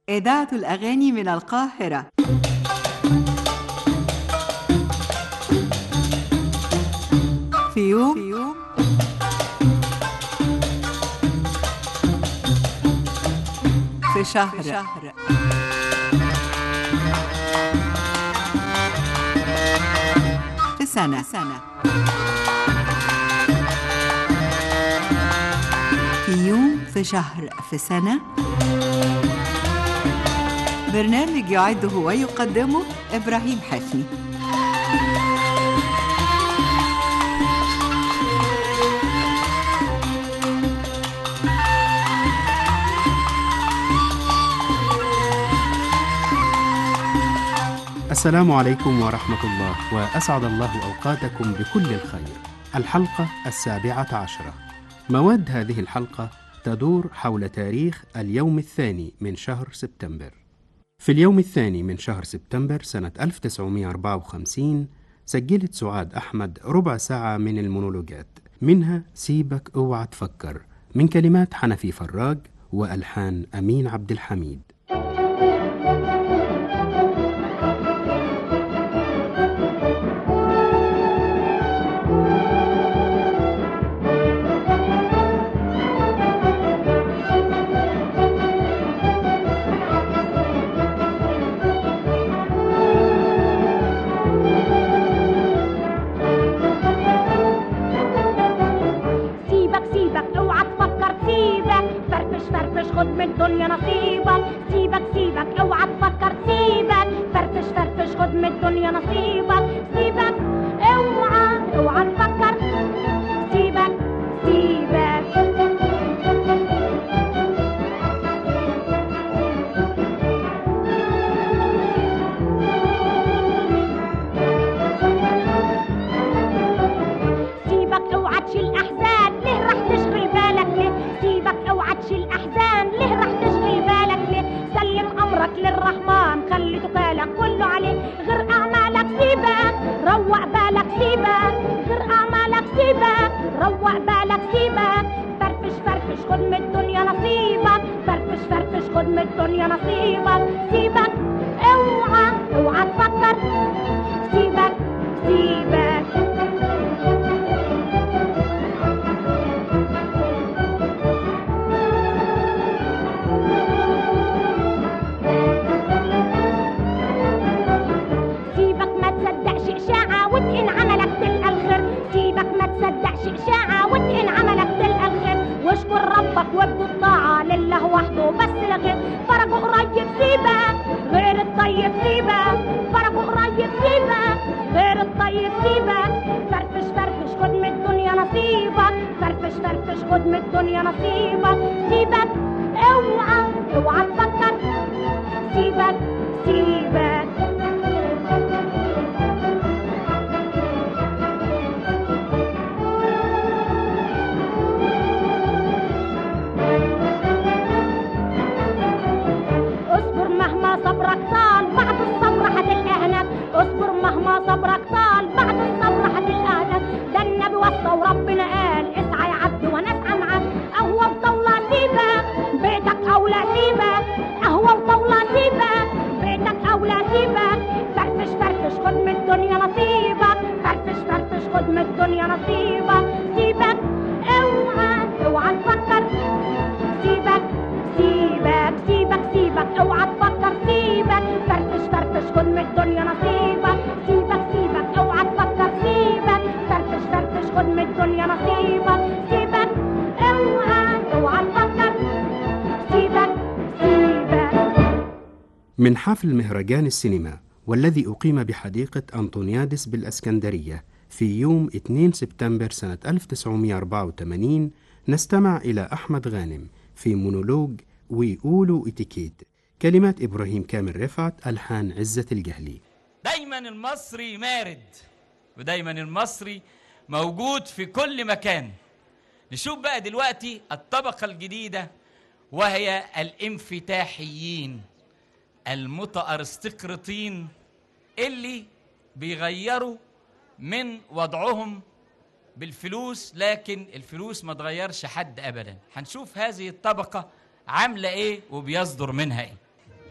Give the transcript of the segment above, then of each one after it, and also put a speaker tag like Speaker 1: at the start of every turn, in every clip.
Speaker 1: إذاعة الأغاني من القاهرة في يوم, في يوم في شهر, في شهر في سنة, سنة في يوم في شهر في سنة برنامج يعده ويقدمه إبراهيم حفني
Speaker 2: السلام عليكم ورحمة الله وأسعد الله أوقاتكم بكل الخير الحلقة السابعة عشرة مواد هذه الحلقة تدور حول تاريخ اليوم الثاني من شهر سبتمبر في اليوم الثاني من شهر سبتمبر سنة 1954 سجلت سعاد أحمد ربع ساعة من المونولوجات منها سيبك اوعى تفكر من كلمات حنفي فراج وألحان أمين عبد الحميد
Speaker 3: سيبك سيبك اوعى تفكر سيبك فرفش فرفش خد من الدنيا نصيبك سيبك سيبك اوعى تفكر سيبك فرفش فرفش خد من الدنيا نصيبك سيبك اوعى اوعى تفكر سيبك سيبك سيبك اوعى تشيل احزان ليه راح تشغل بالك ليه سيبك اوعى تشيل احزان ليه راح تشغل بالك ليه سلم امرك للرحمن خلي توكالك كله عليه غير اعمالك سيبك روق بالك سيبك غير اعمالك سيبك روق بالك سيبك فرفش فرفش خد من الدنيا نصيبك فرفش فرفش خد من الدنيا نصيبك سيبك اوعى اوعى تفكر سيبك سيبك سيبك ما تصدقش إشاعة واتقن عملك تلقى الخير سيبك ما تصدقش إشاعة واتقن عملك تلقى الخير واشكر ربك وابدو الطاعة لله وحده بس الخير فرجه قريب سيبك غير الطيب سيبك فرجه قريب سيبك غير الطيب سيبك فرفش فرفش خد من الدنيا نصيبك فرفش فرفش خد من الدنيا نصيبك سيبك اوعى اوعى تفكر سيبك سيبك اصبر مهما صبرك طال بعد الصبر هتلقى هناك اصبر مهما صبرك طال بعد الصبر هتلقى هناك ده النبي وصى وربنا قال اسعى يا عبد وانا اسعى معاك قهوه وطاوله سيبك بيتك اولى سيبك قهوه وطاوله سيبك بيتك اولى سيبك فرفش فرفش خد من الدنيا نصيبك فرفش فرفش خد من الدنيا نصيبك سيبك اوعى اوعى تفكر سيبك سيبك سيبك سيبك اوعى تفكر سيبك فرفش فرفش خد من الدنيا نصيبك سيبك سيبك اوعى تفكر سيبك فرفش فرفش خد من الدنيا نصيبك سيبك اوعى اوعى تفكر سيبك سيبك
Speaker 2: من حفل مهرجان السينما والذي أقيم بحديقة أنطونيادس بالأسكندرية في يوم 2 سبتمبر سنة 1984 نستمع إلى أحمد غانم في مونولوج ويقولوا اتيكيت كلمات إبراهيم كامل رفعت ألحان عزة الجهلي
Speaker 4: دايما المصري مارد ودايما المصري موجود في كل مكان نشوف بقى دلوقتي الطبقة الجديدة وهي الانفتاحيين المتأرستقراطين اللي بيغيروا من وضعهم بالفلوس لكن الفلوس ما تغيرش حد ابدا هنشوف هذه الطبقه عامله ايه وبيصدر منها ايه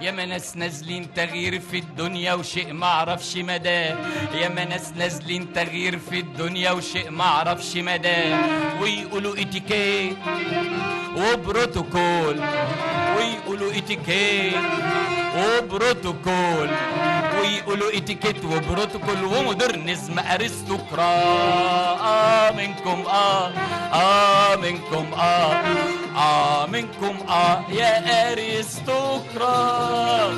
Speaker 4: يا ما ناس نازلين تغيير في الدنيا وشيء ما اعرفش مداه يا ما ناس نازلين تغيير في الدنيا وشيء ما اعرفش مداه ويقولوا اتيكيت وبروتوكول ويقولوا اتيكيت وبروتوكول ويقولوا اتيكيت وبروتوكول ومودرنزم ارستقراء آه منكم اه اه منكم اه اه منكم اه يا ارستقراء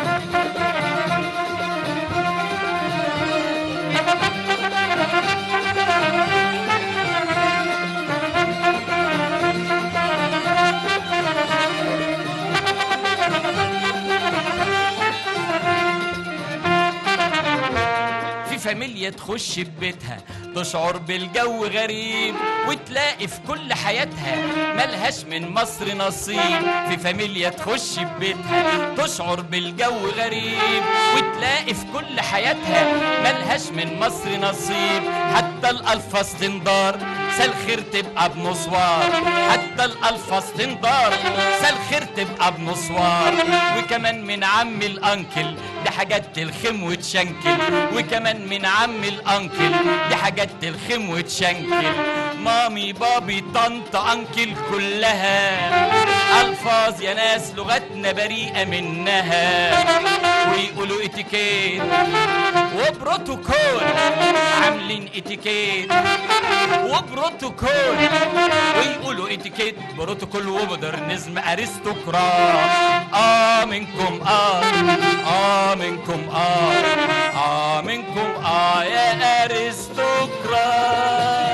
Speaker 4: في فاميليا تخش ببيتها تشعر بالجو غريب وتلاقي في كل حياتها ملهاش من مصر نصيب في فاميليا تخش ببيتها تشعر بالجو غريب وتلاقي في كل حياتها ملهاش من مصر نصيب حتى الألفاظ تنضار سال خير تبقى بنصوار حتى الألفاظ تنضار سال خير تبقى بنصوار وكمان من عم الأنكل دي حاجات تلخم وتشنكل وكمان من عم الأنكل دي حاجات تلخم وتشنكل مامي بابي طنط أنكل كلها ألفاظ يا ناس لغتنا بريئة منها ويقولوا اتيكيت وبروتوكول عاملين اتيكيت وبروتوكول ويقولوا اتيكيت بروتوكول ومودرنزم ارستقراط اه منكم اه اه منكم اه اه منكم اه يا ارستقراط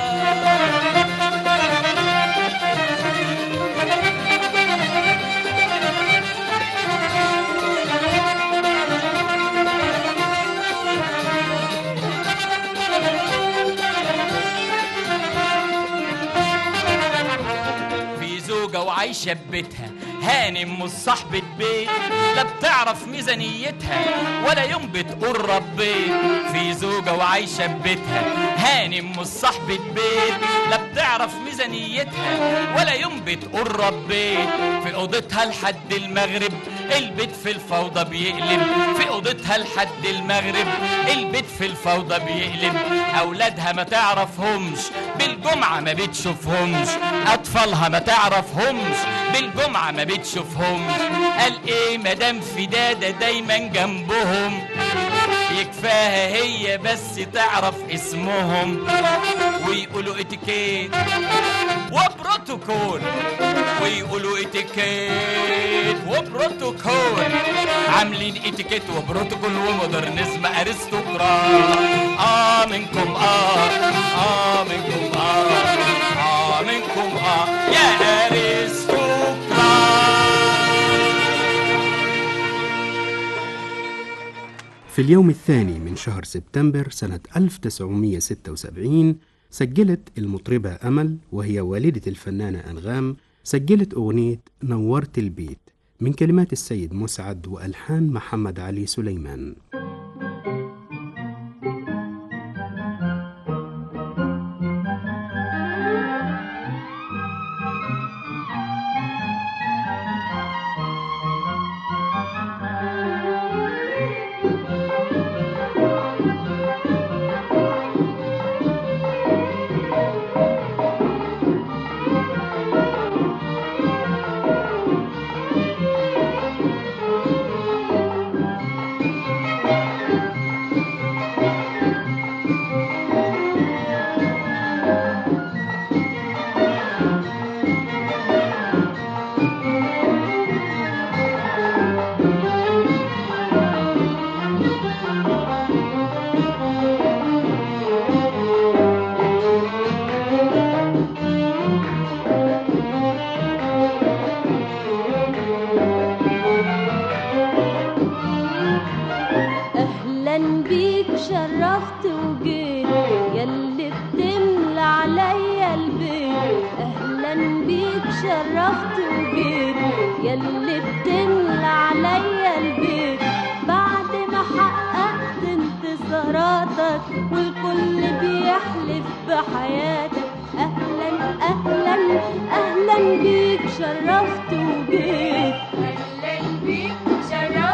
Speaker 4: في زوجة وعايشة ببيتها هانم مش صاحبة بيت لا بتعرف ميزانيتها ولا يوم بتقول ربيت في زوجة وعايشة ببيتها هانم مش صاحبة بيت لا بتعرف ميزانيتها ولا يوم بتقول ربيت في أوضتها لحد المغرب البيت في الفوضى بيقلب في أوضتها لحد المغرب البيت في الفوضى بيقلب أولادها ما تعرفهمش بالجمعة ما بتشوفهمش أطفالها ما تعرفهمش بالجمعة ما بتشوفهمش قال إيه مدام في دادة دايما جنبهم يكفاها هي بس تعرف اسمهم ويقولوا اتيكيت وبروتوكول ويقولوا اتيكيت وبروتوكول عاملين اتيكيت وبروتوكول ومودرنزم ارستقراط اه منكم اه اه منكم اه اه منكم اه يا ارستقراط
Speaker 2: في اليوم الثاني من شهر سبتمبر سنة 1976 سجلت المطربة أمل وهي والدة الفنانة أنغام سجلت أغنية نورت البيت من كلمات السيد مسعد وألحان محمد علي سليمان
Speaker 5: اهلا بيك شرفت وجيت ياللي بتملى عليا البيت اهلا بيك شرفت وجيت ياللي بتملى عليا البيت بعد ما حققت انتصاراتك والكل بيحلف بحياتك اهلا اهلا اهلا بيك شرفت وجيت
Speaker 6: اهلا بيك شرفت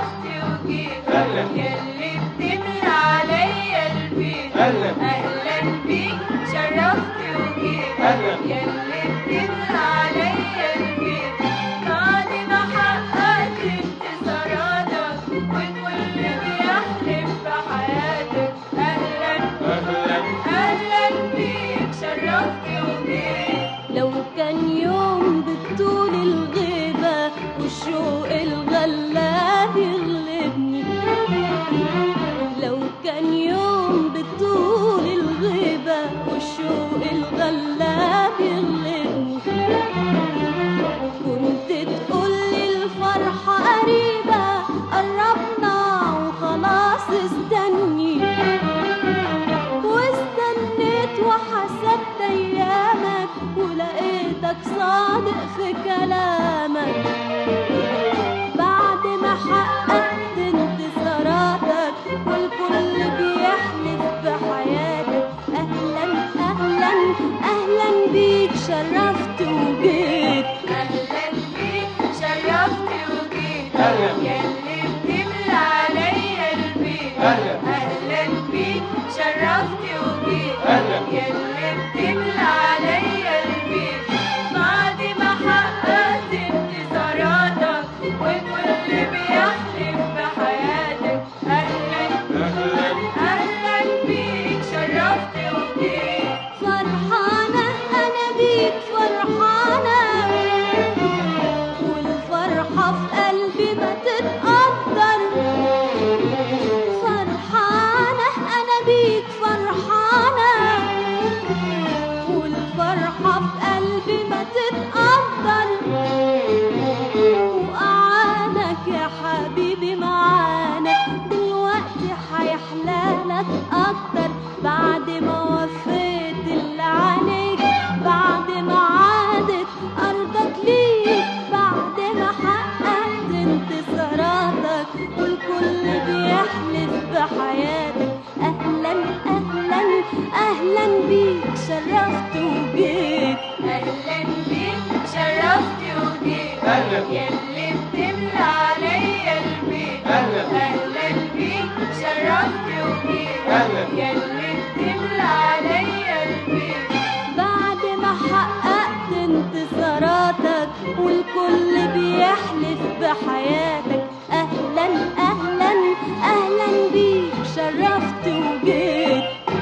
Speaker 5: حبيبي معانا دلوقتي هيحلالك اكتر بعد ما وفيت اللي عليك بعد ما عادت ارضك ليك بعد ما حققت انتصاراتك والكل بيحلف بحياتك اهلا اهلا اهلا بيك شرفت وجيت
Speaker 6: اهلا بيك شرفت وجيت
Speaker 7: أهلاً.
Speaker 6: يلي بتملى عليا البيت
Speaker 7: أهلاً.
Speaker 6: اهلا بيك شرفت وجيت
Speaker 7: أهلاً.
Speaker 6: يلي بتملى عليا البيت
Speaker 5: بعد ما حققت انتصاراتك والكل بيحلف بحياتك اهلا اهلا اهلا بيك شرفت وجيت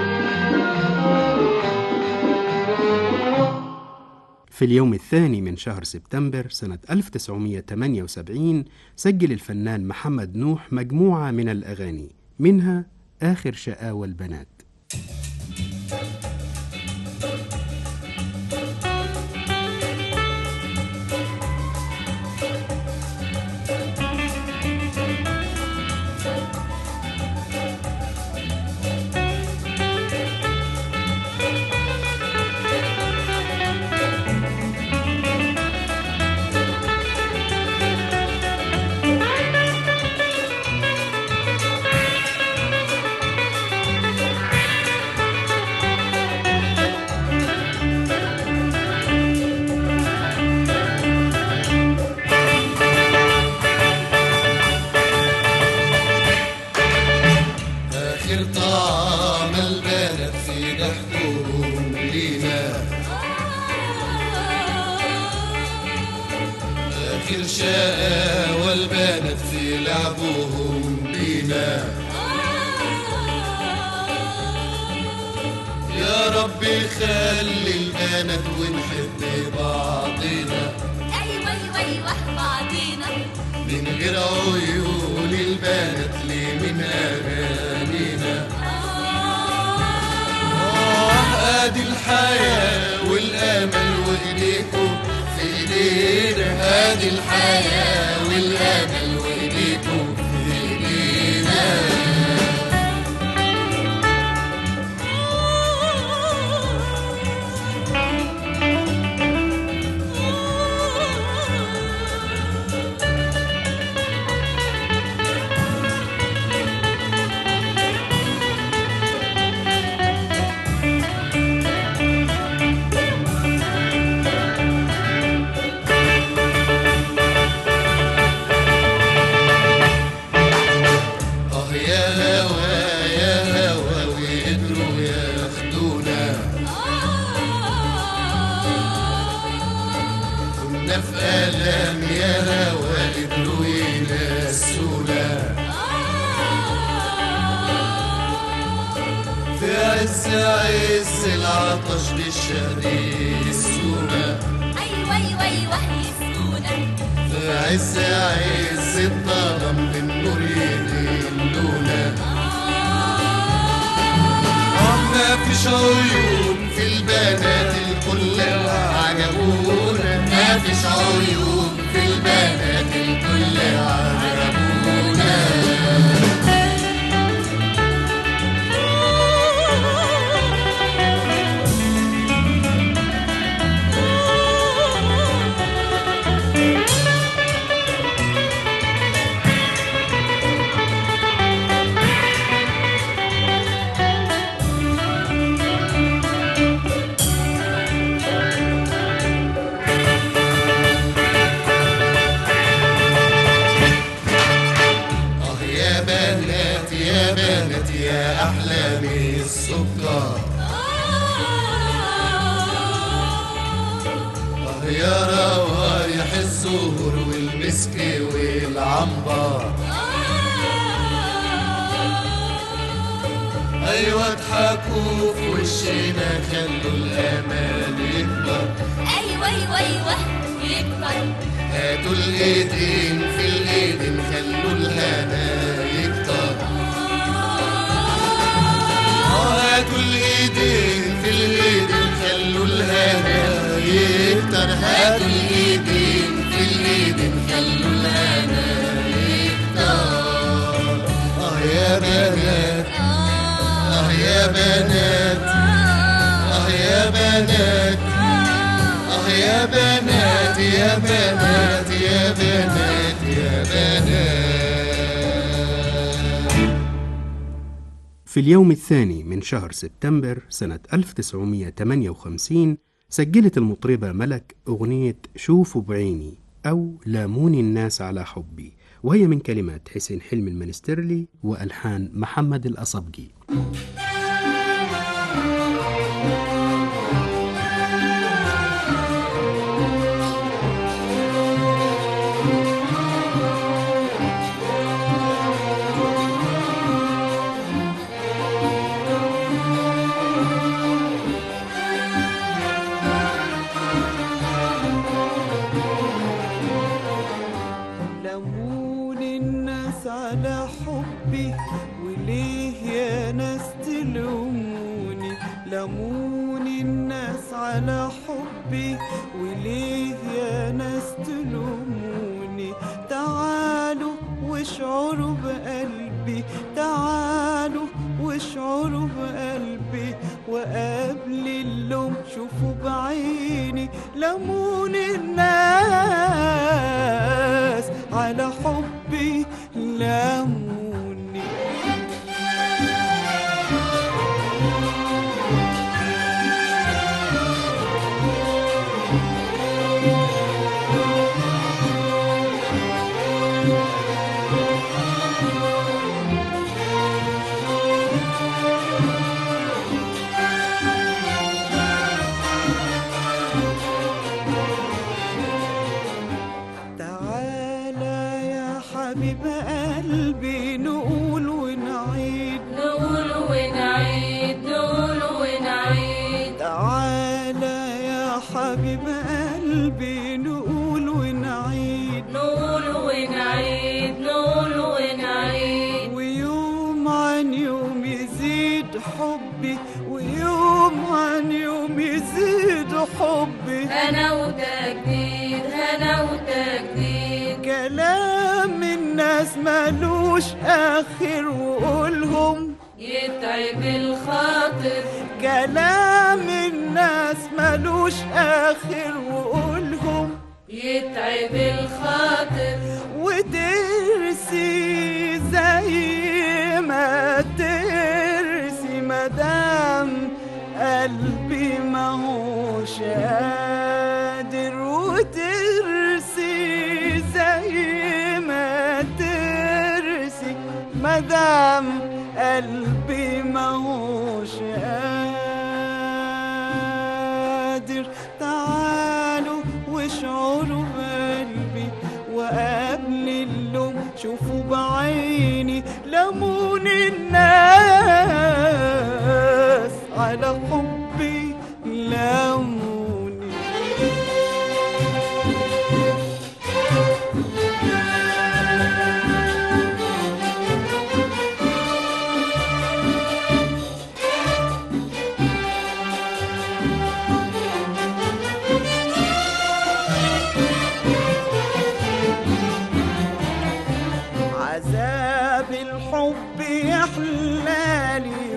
Speaker 2: في اليوم الثاني من شهر سبتمبر سنة 1978 سجل الفنان محمد نوح مجموعة من الأغاني منها آخر شقاوى البنات
Speaker 8: آخر طعم البلد في ضحكهم لينا آخر شقاوى البنات في لعبهم بينا يا رب خلي البنات ونحب بعضنا
Speaker 6: ايوه ايوه ايوه بعضينا
Speaker 8: من غير عيون البنات ليه من أغانينا آه ادي الحياة والأمل وإيديكم في إيدينا ادي الحياة والأمل وإيديكم في إيدينا آه يا هوا يا هوا وقدروا ياخدونا كنا في ألم يا هوا قدروا ينسونا في عز عز العطش بالشهد يسونا
Speaker 6: ايوه ايوه ايوه يسكونا
Speaker 8: في عز عز الظلم بالنور يدلونا آه ما فيش عيون في البنات الكل عجبونا ما فيش عيون في البنات الكل عجبونا آه يا بنات يا بنات يا أحلامي السكر آه يا روايح الزهور والمسك والعنبر أيوة اضحكوا في وشنا خلوا الأمان يكبر
Speaker 6: ايوه ايوه ايوه يكبر
Speaker 8: هاتوا الايدين في الايدين خلوا الهنا يكتر آه، هاتوا الايدين في الايدين خلوا الهنا يكتر هاتوا الايدين في الايدين خلوا الهنا يكتر يا بنات اه يا بنات اه يا بنات يا بنات يا بنات يا بنات
Speaker 2: في اليوم الثاني من شهر سبتمبر سنة 1958 سجلت المطربة ملك أغنية شوفوا بعيني أو لاموني الناس على حبي وهي من كلمات حسين حلمي المنسترلي وألحان محمد الأصبجي
Speaker 7: لمون الناس على حبي وليه يا ناس تلوموني لمون الناس على حبي وليه يا ناس تلوموني تعالوا واشعروا بقلبي تعالوا واشعروا بقلبي وقبل اللوم شوفوا بعيني لمون الناس على حبي لموني تعالى يا حبيب قلبي نقول ونعيد
Speaker 6: نقول ونعيد نقول ونعيد
Speaker 7: تعالى يا حبيب قلبي نقول ونعيد
Speaker 6: نقول ونعيد نقول ونعيد
Speaker 7: ويوم عن يوم يزيد حبي ويوم عن يوم يزيد حبي
Speaker 6: هنا وتجديد هنا وتجديد
Speaker 7: كلام الناس ملوش آخر وقولهم
Speaker 6: يتعب الخاطر
Speaker 7: كلام الناس ملوش آخر وقولهم
Speaker 6: يتعب الخاطر
Speaker 7: وترسي زي ما ترسي مدام قلبي ما هوش قادر وترسي زي ما ترسي مدام قلبي ما هوش قادر تعالوا واشعروا بقلبي وقبل اللوم شوفوا بعيني لمون الناس على حبي لموني عذاب الحب يحلالي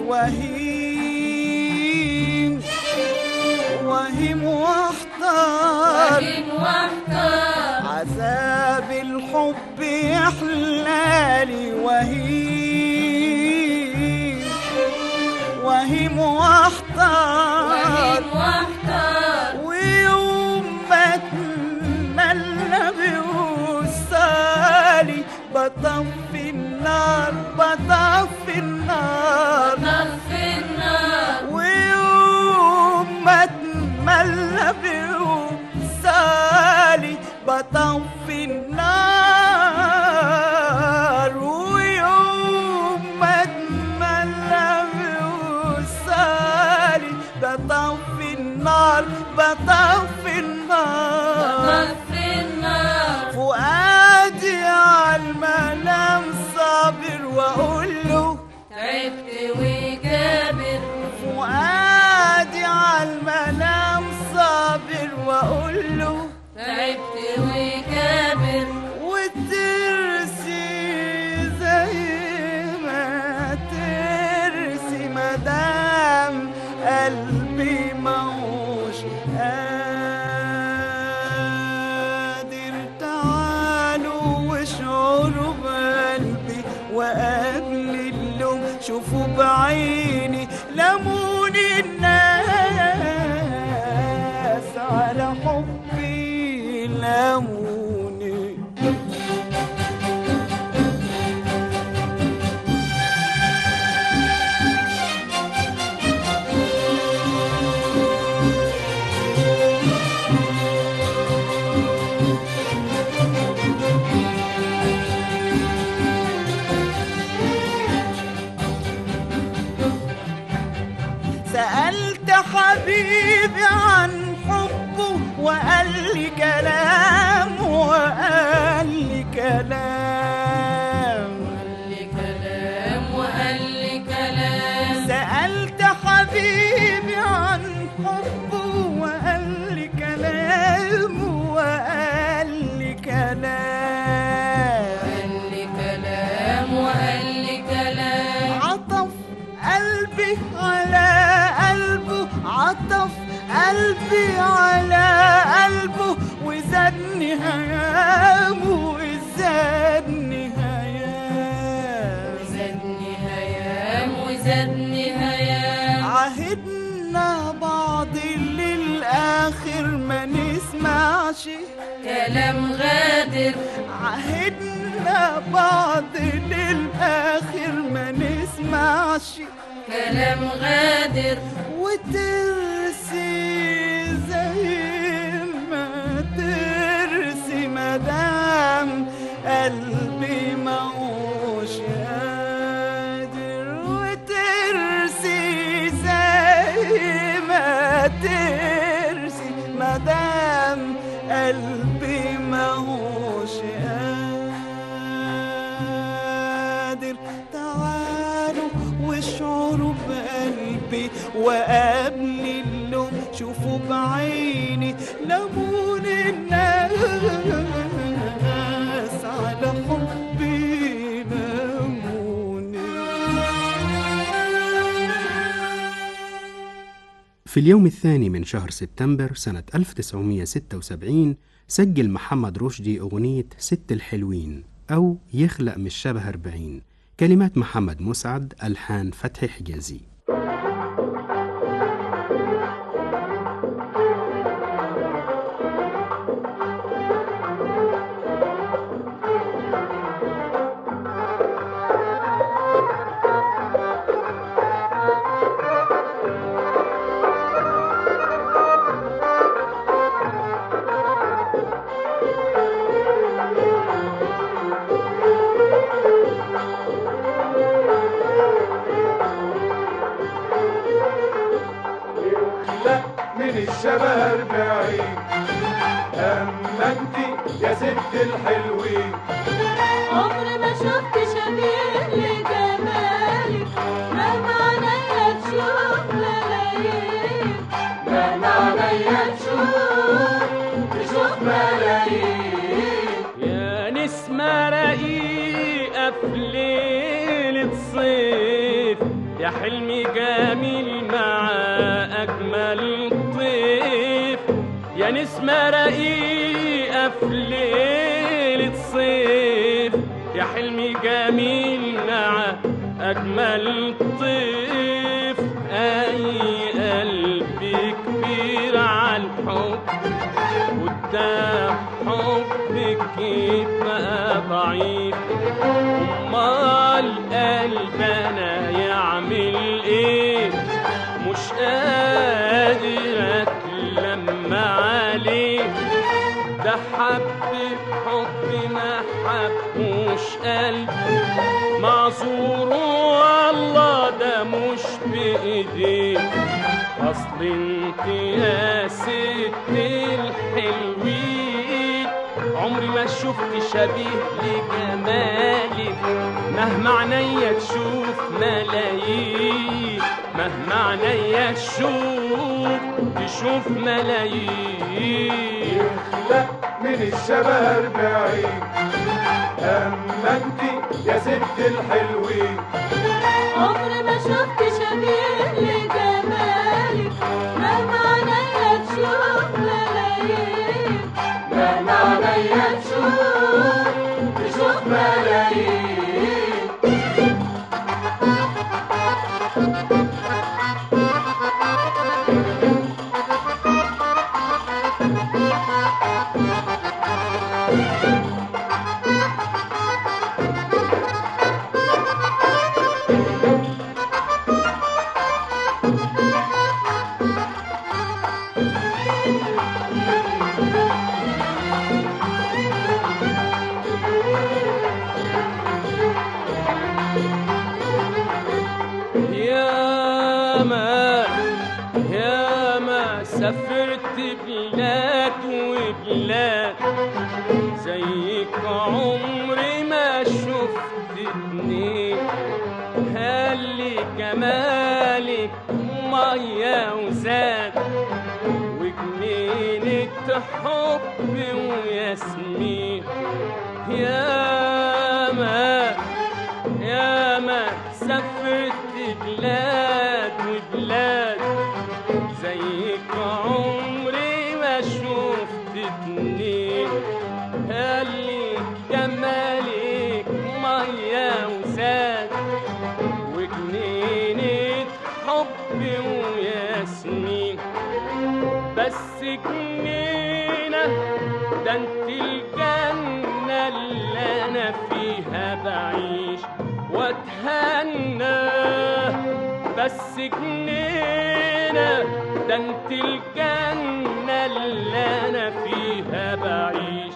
Speaker 7: وهيم وهيم واحتار
Speaker 6: وهم واحتار
Speaker 7: عذاب الحب يحلالي وهيم وهيم واحتار
Speaker 6: وهم واحتار
Speaker 7: ويوم ما اتملى بوصالي بطفي النار بطفي النار
Speaker 6: طفي النار
Speaker 7: ويوم ما اتملى بوصالي بطفي النار ويوم ما اتملى بوصالي بطفي النار بطفي النار
Speaker 6: طفي النار
Speaker 7: فؤادي على المنام صابر واقول له
Speaker 6: تعبت
Speaker 7: قلبي موش قادر تعالوا واشعروا بقلبي وقبل اللوم شوفوا بعيني لموني الناس على حبي لموني سألت حبيبي عن حبه وقال لي كلام وقال لي كلام
Speaker 6: لي كلام وقال لي كلام
Speaker 7: سألت حبيبي عن حبه وقال لي كلام وقال لي كلام
Speaker 6: قال لي كلام وقال لي كلام
Speaker 7: عطف قلبي على قلبه عطف قلبي على قلبه وزادني هيامه وزادني هيام
Speaker 6: زادني هيام وزادني هيام
Speaker 7: عهدنا بعض للآخر ما نسمعش
Speaker 6: كلام غادر
Speaker 7: عهدنا بعض للآخر ما نسمعش
Speaker 6: كلام غادر
Speaker 7: وترسي زي ما ترسي مدام قلبي موش قادر وترسي زي ما ترسي مدام قلبي موش قادر تعالوا واشعروا بقلبي وقبل اللوم شوفوا بعيني لمون الناس على حبي لموني
Speaker 2: في اليوم الثاني من شهر سبتمبر سنة 1976 سجل محمد رشدي أغنية ست الحلوين أو يخلق مش شبه أربعين كلمات محمد مسعد ألحان فتحي حجازي
Speaker 9: لا من الشبه أربعين أما انت يا ست الحلوين
Speaker 5: عمري ما شفت شبيه لجمالك مهما عينيا تشوف ملايين مهما عينيا تشوف تشوف ملايين
Speaker 10: يا نسمة رقيقة في ليلة صيف يا حلمي جميل مع أجمل طيف يا نسمة رقيقة في ليلة صيف يا حلمي جميل مع أجمل طيف أي قلبي كبير على الحب قدام حبك يبقى ضعيف امال قلب انا يعمل ايه مش قادر اتلم عليه ده حب حب ما حبوش قلب معذور والله ده مش بايديه اصل انت يا ست الحلوين عمري ما شفت شبيه لجمالك مهما عينيا تشوف ملايين مهما عينيا تشوف تشوف ملايين
Speaker 9: لا من الشبه أربعين أما انت يا ست الحلوين
Speaker 5: عمري ما شفت شبيه لجمالك
Speaker 10: سافرت بلاد وبلاد زيك عمري ما شفت اتنين هاللي جمالك مية وزاد وجنينة حب وياسمين يا ما يا ما سافرت بلاد وبلاد زيك عمري ما شفت اتنين هاللي جمالك مية وزاد وجنينة حب وياسمين بس جنينة ده انت الجنة اللي انا فيها بعيش واتهنى بس جنينة ده انت الجنة اللي انا فيها بعيش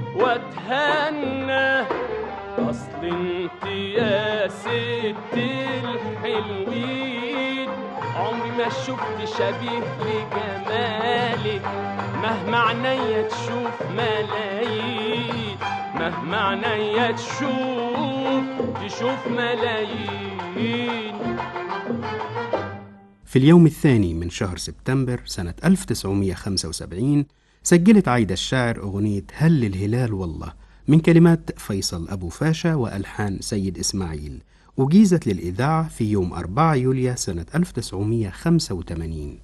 Speaker 10: واتهنى اصل انت يا ست الحلوين عمري ما شفت شبيه لجمالك مهما عينيا تشوف ملايين مهما عينيا تشوف تشوف ملايين
Speaker 2: في اليوم الثاني من شهر سبتمبر سنة 1975 سجلت عايدة الشاعر أغنية هل الهلال والله من كلمات فيصل أبو فاشا وألحان سيد إسماعيل أجيزت للإذاعة في يوم 4 يوليو سنة 1985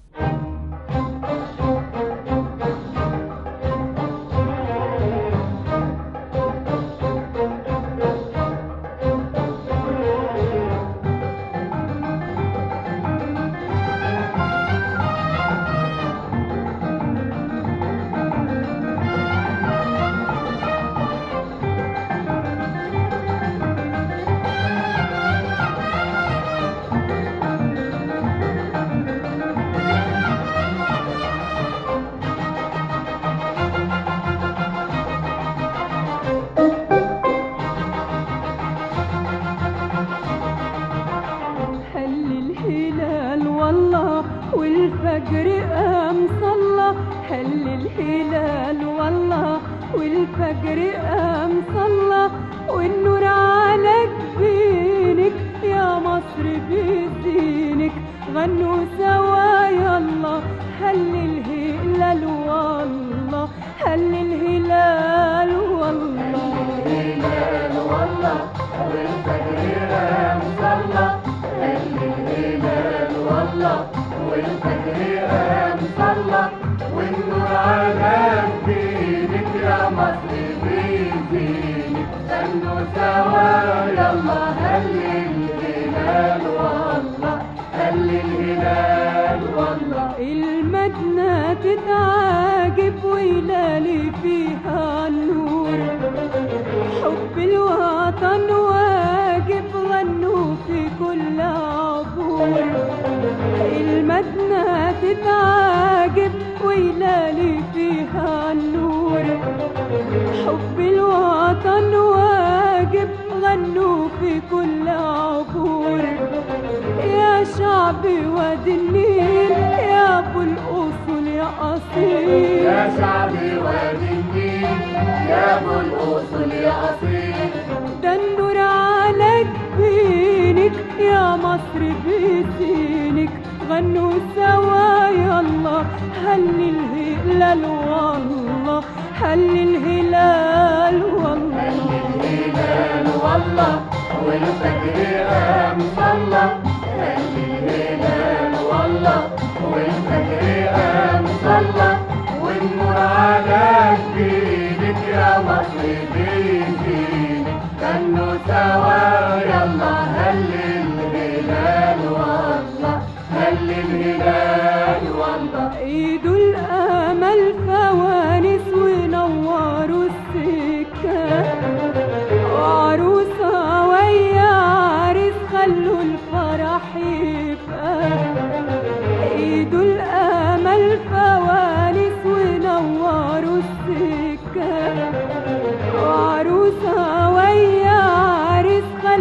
Speaker 5: هل الهلال والله والفجر قام صلى هل الهلال والله والفجر قام صلى والنور على جبينك يا مصر بيدينك غنوا سوا يلا هل الهلال والله هل الهلال والله الهلال والله والفجر قام صلى هل الهلال والله والفجر قام صلى والنور على جبينك يا مصر بيدينك غنوا سوا يلا هل الهلال والله هل الهلال والله المدنة تتعاجب ويلالي فيها النور حب الوطن واجب غنوا في كل عبور المدنة تتعاجب ويلالي فيها النور حب الوطن واجب غنوا في كل عبور يا شعب وادي النيل يا ابو الاصول يا اصيل يا شعب وادي النيل يا ابو الاصول يا اصيل ده النور على جبينك يا مصر بيدينك غنوا سوا يلا هل الهلال والله هل الهلال والله هل الهلال والله والفجر قام صلى هل الهلال والله والفجر قام صلى والنور على جبينك يا مصر بيدينك غنوا سوا يلا هل الهلال والله هل الهلال والله ايدوا الامل فوانس ونوروا السكه وعروسه ويا عريس خلوا الفرح يبقى ايدوا الامل فوانس ونوروا السكه وعروسه ويا عريس خلوا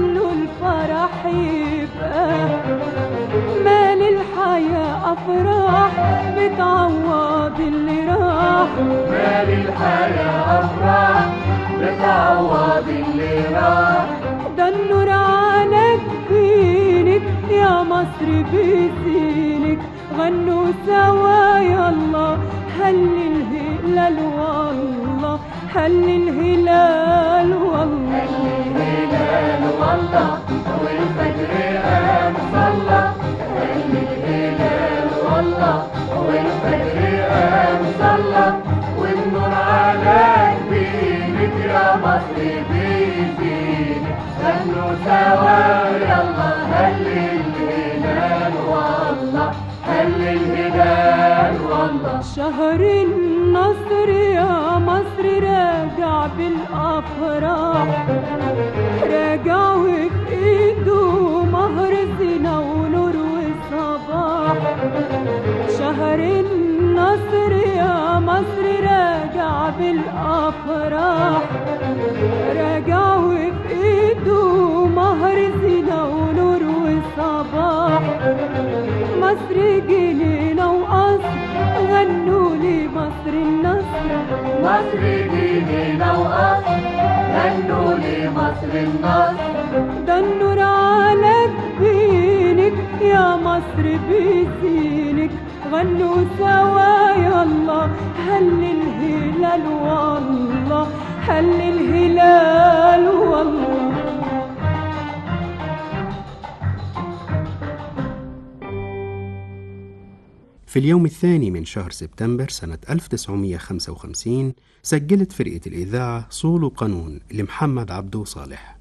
Speaker 5: خلوا الفرح يبقى مال الحياة أفراح بتعوض اللي راح
Speaker 9: مال الحياة أفراح بتعوض اللي راح
Speaker 5: ده النور على جبينك يا مصر بزينك غنوا سوا يلا هل الهلال والله هل الهلال والله
Speaker 9: الهلال والله والفجر قام صلى هل الهلال والله والفجر قام صلى والنور على جبينك يا مصر بيزينك غنوا سوا يلا هل الهلال والله هل الهلال والله
Speaker 5: شهر النصر يا مصر راجع بالافراح راجع وفي ايده مهر زينة ونور وصباح شهر النصر يا مصر راجع بالافراح راجع وفي ايده مهر زينة ونور وصباح مصر جنينة وقصر غنوا لي مصر النصر
Speaker 9: مصر جنينة وقصر غنوا لي مصر النصر
Speaker 5: ده النور على جبينك يا مصر بزينك غنوا سوا يلا هل الهلال والله هل الهلال والله
Speaker 2: في اليوم الثاني من شهر سبتمبر سنة 1955 سجلت فرقة الإذاعة صولو قانون لمحمد عبدو صالح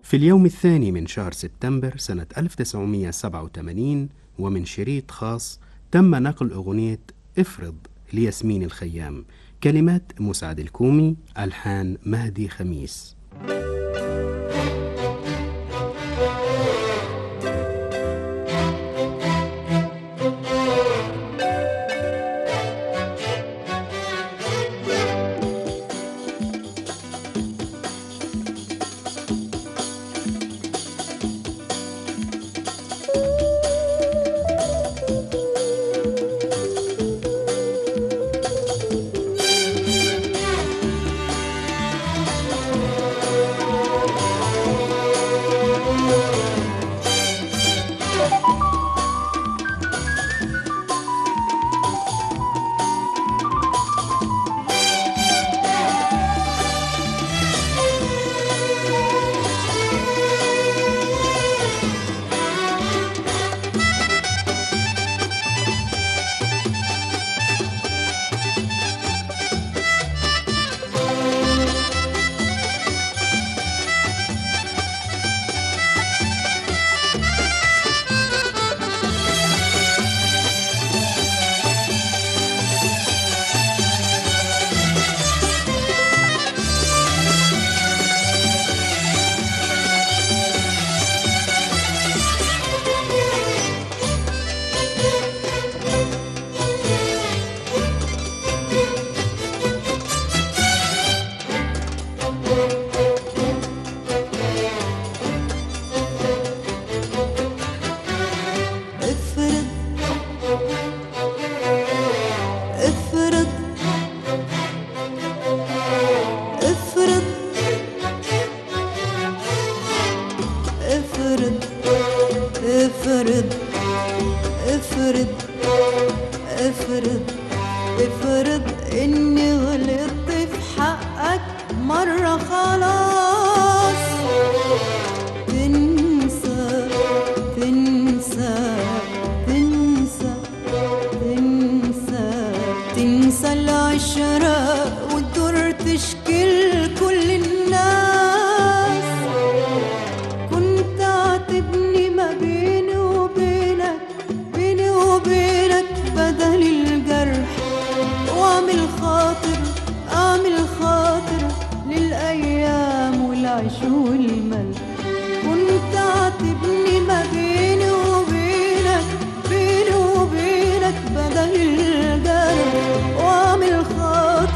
Speaker 2: في اليوم الثاني من شهر سبتمبر سنة 1987 ومن شريط خاص تم نقل أغنية افرض لياسمين الخيام كلمات مسعد الكومي ألحان مهدي خميس
Speaker 11: افرض افرض افرض افرض افرض افرض افرض افرض اني غلطت في حقك مرة خلاص تنسى تنسى تنسى تنسى تنسى العشرة وتدور تشكل كل الناس كنت عاتبني ما بيني وبينك بيني وبينك بدل الجرح واعمل خاطر اعمل خاطر للايام والعيش والملح كنت عاتبني ما بيني وبينك بيني وبينك بدل الجرح واعمل خاطر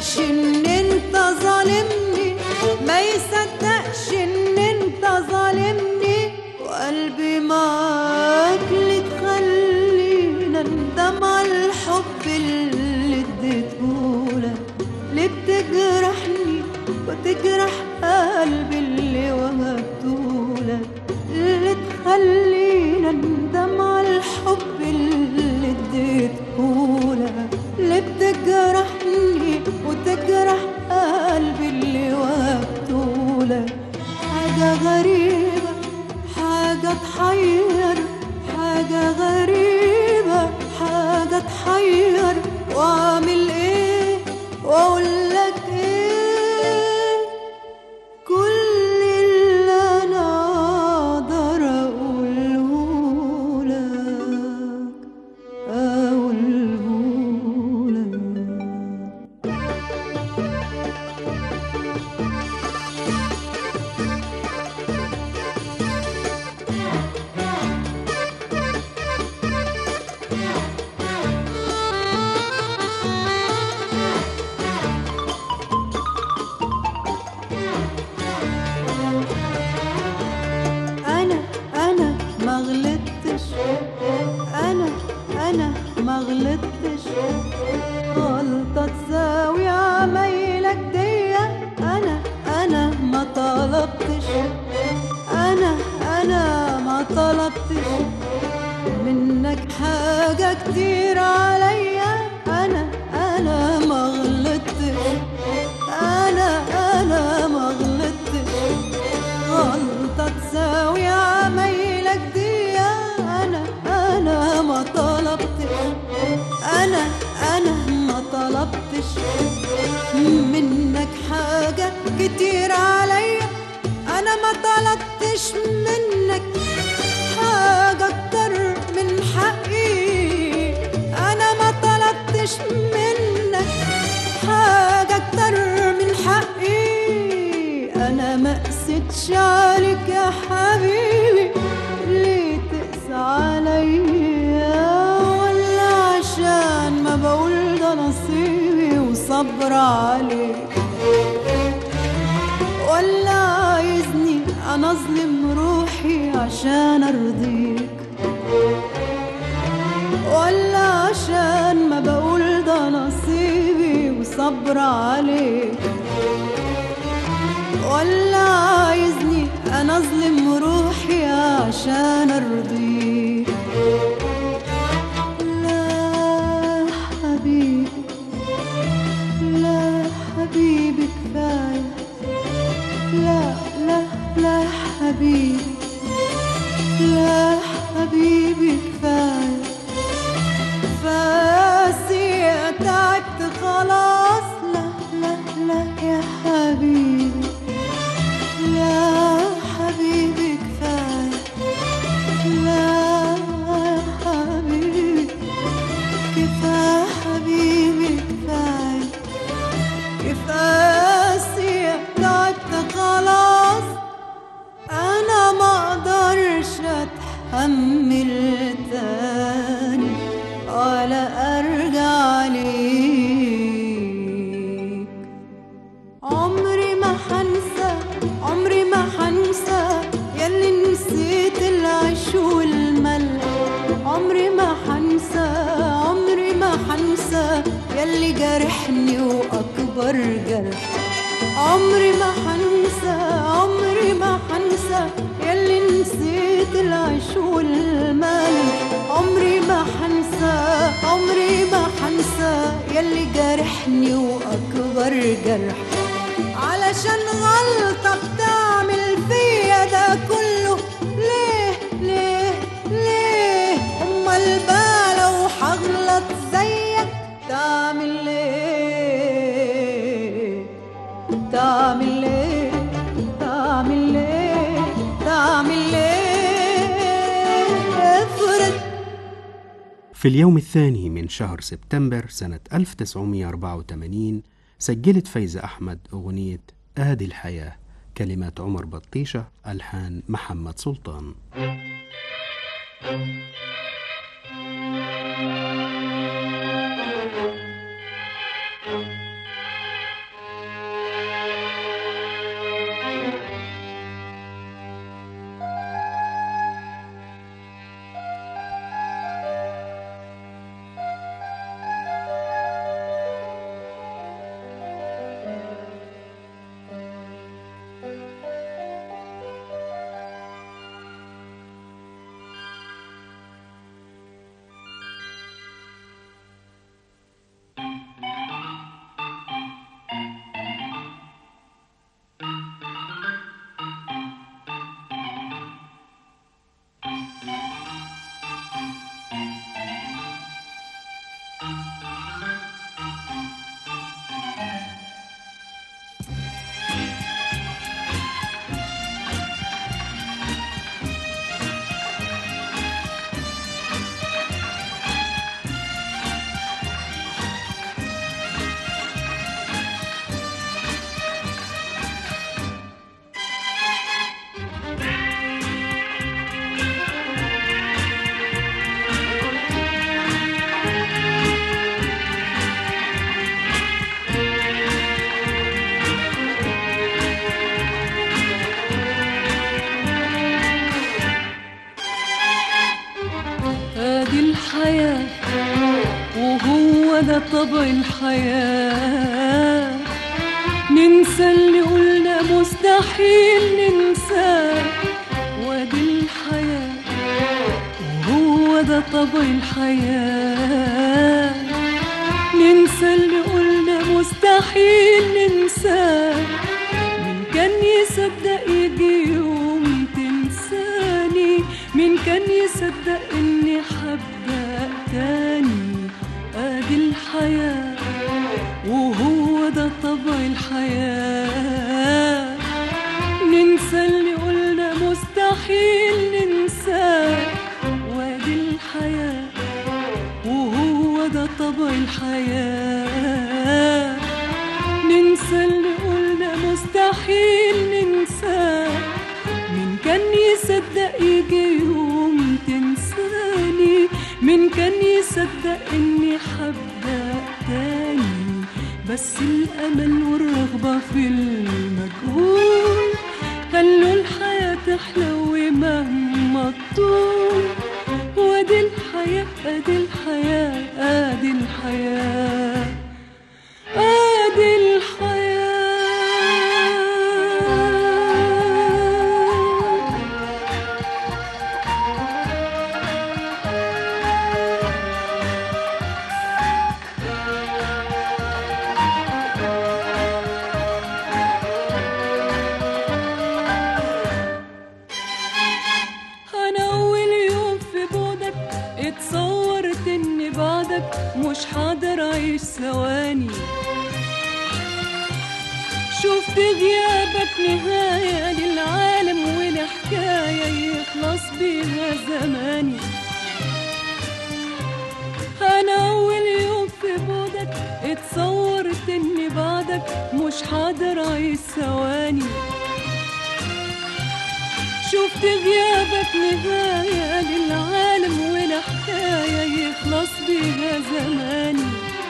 Speaker 11: يصدقش ان انت ظالمني ما يصدقش ان انت ظالمني وقلبي معاك اللي تخلينا ندم على الحب اللي اديتهولك ليه بتجرحني وتجرح قلبي اللي وهبتهولك اللي تخلينا ندم على الحب اللي اديتهولك ليه بتجرحني وتجرح قلبي اللي وهبتهولك حاجة غريبة حاجة تحير حاجة غريبة حاجة تحير واعمل ايه واقول لك ايه كل اللي انا اقدر اقوله لك اقوله لك انا انا ما غلطتش انا انا ما غلطتش غلطة تساوي عمايلك دي انا انا ما طلبتش انا انا ما طلبتش منك حاجة كتير عليا انا انا ما غلطتش انا انا ما غلطتش غلطة تساوي عمايلك دي أنا أنا ما طلبتش أنا أنا ما طلبتش منك حاجة كتير عليا أنا ما طلبتش منك حاجة أكتر من حقي أنا ما طلبتش منك حاجة أكتر من حقي أنا ما قستش عليك يا حبيبي ليه تقسى عليا ولا عشان ما بقول ده نصيبي وصبر عليك ولا عايزني أنا أظلم روحي عشان أرضيك ولا عشان ما بقول ده نصيبي وصبر عليك ولا عايزني انا اظلم روحي عشان ارضيك لا حبيبي لا حبيبي كفايه لا لا لا حبيبي لا حبيبي كفايه فاسي تعبت خلاص لا لا لا يا حبيبي لا حبيبي كفاية لا حبيبي كفاية حبيبي كفاية كفاية تعبت خلاص أنا ما أقدرش أتحمل تاني ولا أرجع ليك عمري ما حنسى عمري ما حنسى يلي نسيت العيش والملح عمري ما حنسى عمري ما حنسى يلي جرحني وأكبر جرح عمري ما حنسى عمري ما حنسى يلي نسيت العيش والملح عمري ما حنسى عمري ما حنسى يلي جرحني وأكبر جرح علشان غلطة بتعمل فيا ده كله ليه ليه ليه أمال بقى لو هغلط زيك تعمل ايه تعمل ايه تعمل ايه تعمل ايه افرض
Speaker 2: في اليوم الثاني من شهر سبتمبر سنة 1984 سجلت فايزة أحمد أغنية آدي الحياة كلمات عمر بطيشة ألحان محمد سلطان
Speaker 5: ودي الحياة وهو ده طبع الحياة ننسى اللي قلنا مستحيل ننساه ودي الحياة وهو ده طبع الحياة ننسى اللي قلنا مستحيل ننساه مين كان يصدق يجي يوم تنساني مين كان يصدق اني حبك تاني ادي الحياة وهو ده طبع الحياة ننسى اللي قلنا مستحيل ننساه وادي الحياة وهو ده طبع الحياة ننسى اللي قلنا مستحيل ننساه مين كان يصدق يجي يوم تنساني مين كان يصدق اني حبك تاني بس الامل والرغبة في المجهول خلوا الحياة تحلو مهما تطول وادي الحياة ادي الحياة ادي الحياة ادي الحياة انا اول يوم في بعدك اتصورت اني بعدك مش حاضر اعيش ثواني شفت غيابك نهاية للعالم والحكاية يخلص بيها زماني أنا أول يوم في بعدك اتصورت إني بعدك مش حاضر أعيش ثواني شفت غيابك نهاية للعالم والحكاية يخلص بيها زماني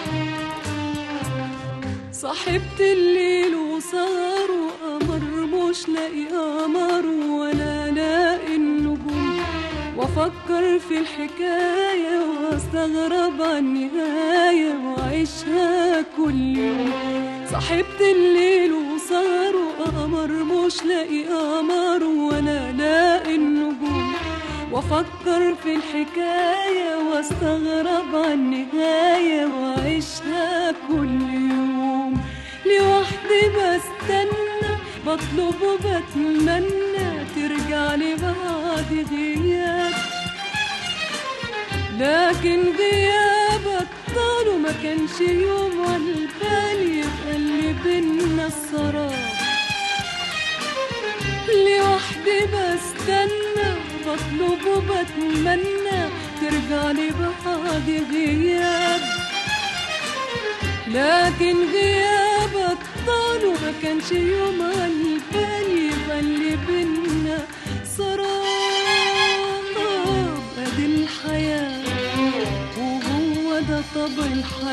Speaker 5: صاحبت الليل وسهر وقمر مش لاقي قمر ولا لاقي النجوم وافكر في الحكاية واستغرب عن النهاية واعيشها كل يوم صاحبت الليل وسهر وقمر مش لاقي قمر ولا لاقي النجوم وافكر في الحكاية واستغرب عن النهاية واعيشها كل يوم لوحدي بستنى بطلب وبتمنى ترجع لي بعد غياب لكن غيابك طال وما كانش يوم على البال يبقى اللي بينا السراب لوحدي بستنى بطلب وبتمنى ترجع لي بعد غياب لكن غيابك طال وما كانش يوم على البال يبقى اللي بينا سراب ادي الحياة وهو ده طبع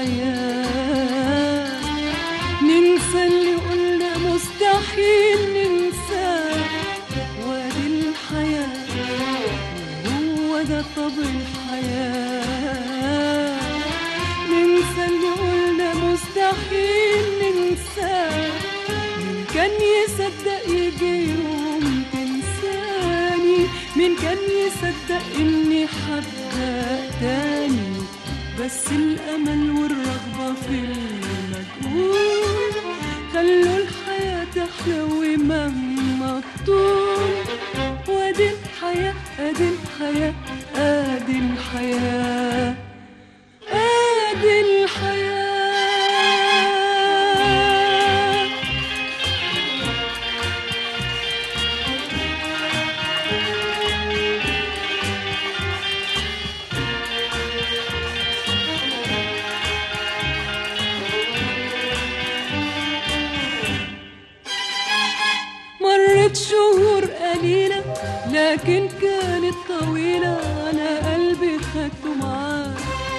Speaker 5: الحياة ننسى اللي قلنا مستحيل ننساه وادي الحياة وهو ده طبع الحياة ننسى اللي قلنا مستحيل ننساه مين كان يصدق يجي يوم تنساني مين كان يصدق اني حبك تاني بس الامل والرغبة في المجهول خلوا الحياة تحلو مهما تطول وادي الحياة ادي الحياة ادي الحياة ادي الحياة مرت شهور قليلة لكن كانت طويلة أنا قلبي خدته معاه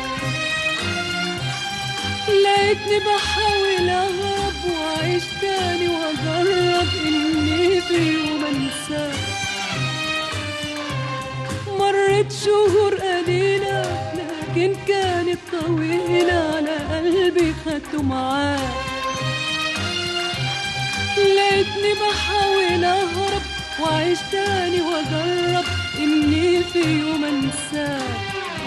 Speaker 5: لقيتني بحاول أهرب وأعيش تاني وأجرب إني في يوم أنساه مرت شهور قليلة لكن كانت طويلة على قلبي خدته معاه لقيتني بحاول اهرب واعيش تاني واجرب اني في يوم انساك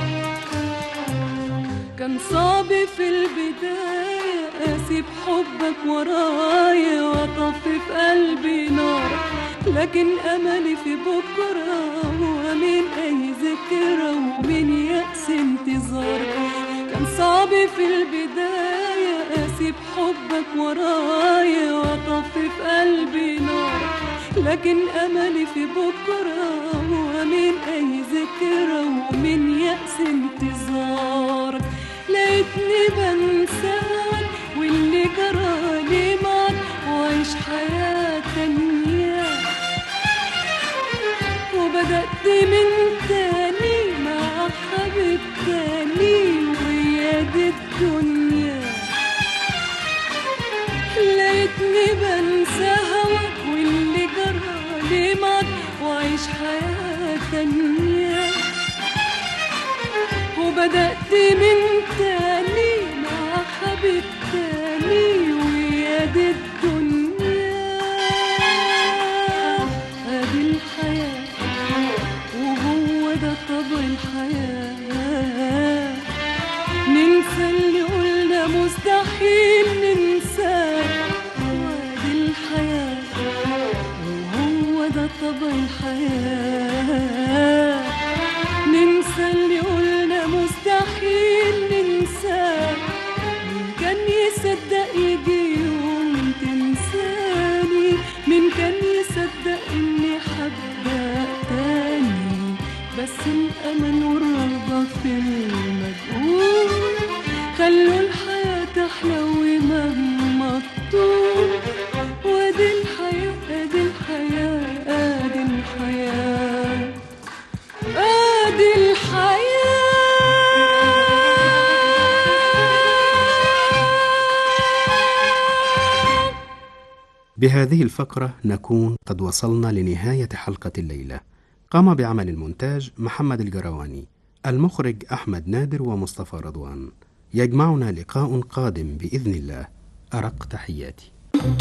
Speaker 5: كان صعب في البداية اسيب حبك ورايا واطفي في قلبي نار لكن املي في بكرة ومن اي ذكرى ومن يأس انتظار كان صعب في البداية اسيب حبك ورايا واطفي في قلبي نار لكن املي في بكرة ومن اي ذكرى ومن يأس انتظارك لقيتني بنساك واللي جرالي معك وعيش حياة تانية وبدأت من تاني مع حبيب تاني ويا دي الدنيا لقيتني بنسى هواك واللي جرالي معك وعيش حياة تانية وبدأت من تاني مع حبيب تاني ويا دي الدنيا ادي الحياة وهو ده طبع الحياة ننسى اللي قلنا مستحيل ننساه وادي الحياة وهو ده طبع الحياة ننسى اللي قلنا مستحيل ننساه مين كان يصدق يجي يوم تنساني مين كان يصدق اني حبك تاني بس الامل والرغبة في المجهول خلوا الحياة تحلو مهما تطول وادي الحياة ادي الحياة ادي الحياة ادي الحياة
Speaker 2: بهذه الفقرة نكون قد وصلنا لنهاية حلقة الليلة قام بعمل المونتاج محمد الجرواني المخرج أحمد نادر ومصطفى رضوان يجمعنا لقاء قادم بإذن الله أرق تحياتي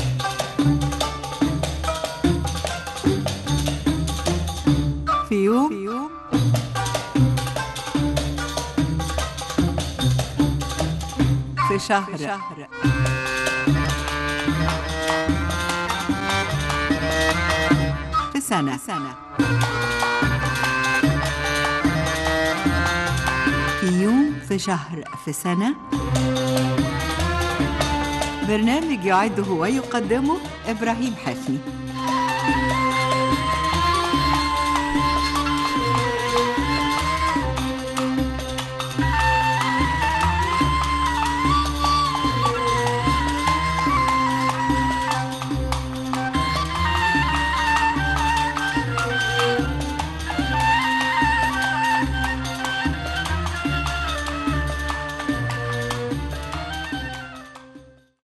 Speaker 1: في يوم في يوم في شهر في سنة سنة في يوم في شهر في سنة برنامج يعده ويقدمه إبراهيم حفني